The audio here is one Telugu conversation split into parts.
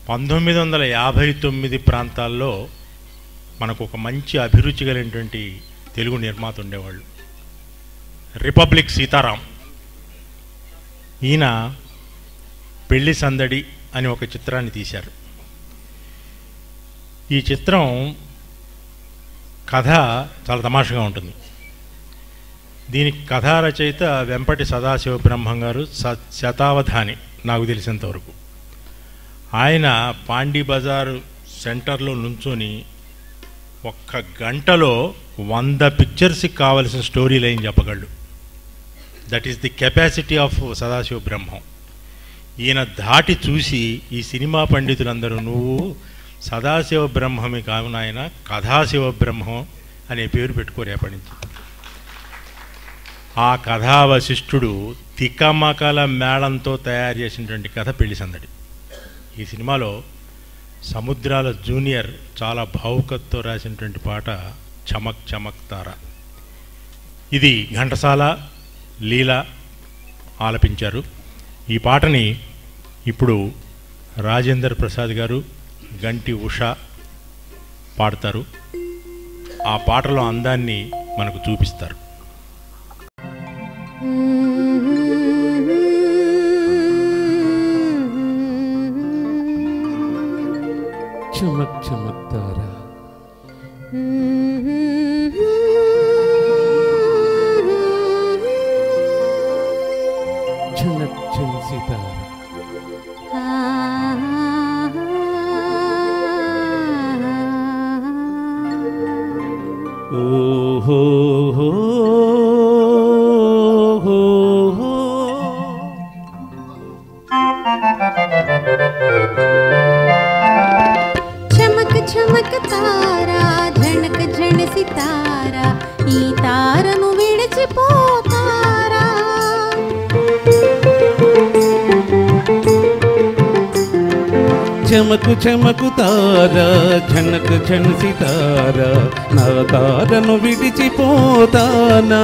పంతొమ్మిది వందల యాభై తొమ్మిది ప్రాంతాల్లో మనకు ఒక మంచి అభిరుచి కలిగినటువంటి తెలుగు నిర్మాత ఉండేవాళ్ళు రిపబ్లిక్ సీతారాం ఈయన పెళ్లి సందడి అని ఒక చిత్రాన్ని తీశారు ఈ చిత్రం కథ చాలా తమాషగా ఉంటుంది దీనికి కథా రచయిత వెంపటి సదాశివ బ్రహ్మం గారు స శతావధాని నాకు తెలిసినంత వరకు ఆయన పాండీ బజార్ సెంటర్లో నుంచొని ఒక్క గంటలో వంద పిక్చర్స్కి కావలసిన స్టోరీ లైన్ చెప్పగలడు that is the capacity of Sadashiva Brahmam ఈయన దాటి చూసి ఈ సినిమా పండితులందరూ నువ్వు సదాశివ బ్రహ్మమి కావున ఆయన కథాశివ బ్రహ్మం అనే పేరు పెట్టుకో రేపటి నుంచి ఆ కథా వశిష్ఠుడు తికమకల మేళంతో తయారు చేసినటువంటి కథ పెళ్లి సందడి ఈ సినిమాలో సముద్రాల జూనియర్ చాలా భావుకతతో రాసినటువంటి పాట చమక్ చమక్ తార ఇది ఘంటసాల లీల ఆలపించారు ఈ పాటని ఇప్పుడు రాజేందర్ ప్రసాద్ గారు గంటి ఉష పాడతారు ఆ పాటలో అందాన్ని మనకు చూపిస్తారు చమక్ చమక్ తారా ఝనక్ ఝన్ సితారా ఓహో హో హో హో చమక్ చమక్ తారా ఝణక్ ఝణ సితారా ఈ తారను విడిచిపోతారా చమకు చమకు తారా ఝనక్ ఝన్ సితారా నా తారను విడిచిపోతానా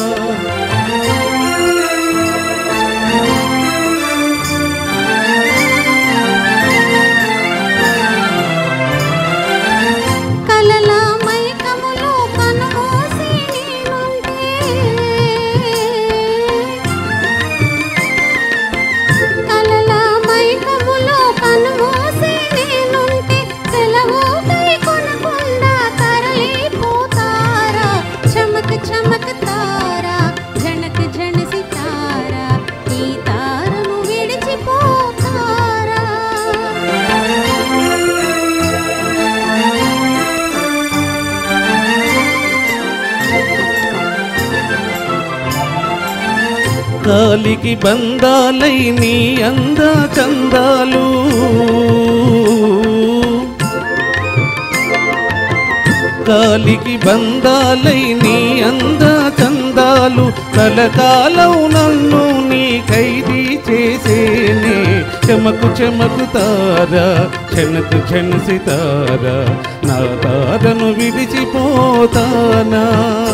కలల మైకములో కనుమూసి నీనుంటే కలల మైకములో కనుమూసి నేనుంటే సెలవు కై కొనకుండా తరలిపోతారా చమక్ చమక్ తారా ఝణక్ ఝణ సితారా ఈ తారను విడిచిపోతారా కాలికి బంధాలై నీ అంద చందాలు కాలికి బంధాలై నీ అంద చందాలు కలకాలం నన్ను నీ ఖైదీ చేసేనే చెమకు చెమకు తారా చెనకు చెన్సి తారా నా తారను విడిచిపోతానా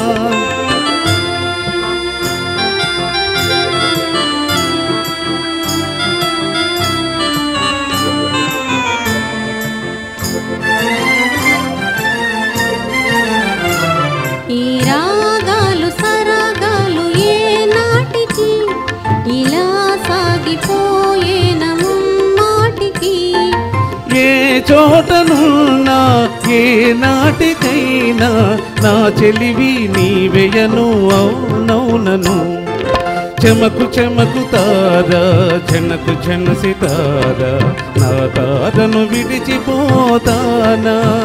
ఈ రాగాలు సరాగాలు ఏ నాటికి ఇలా సాగిపోయేనము మాటికి ఏ చోటనున్నా ఏ నాటికైనా నా చెలివి నీవెయను అవునవునను చెమకు చెమకు తారా చెనకు చెనసి తారా నా తారను విడిచిపోతానా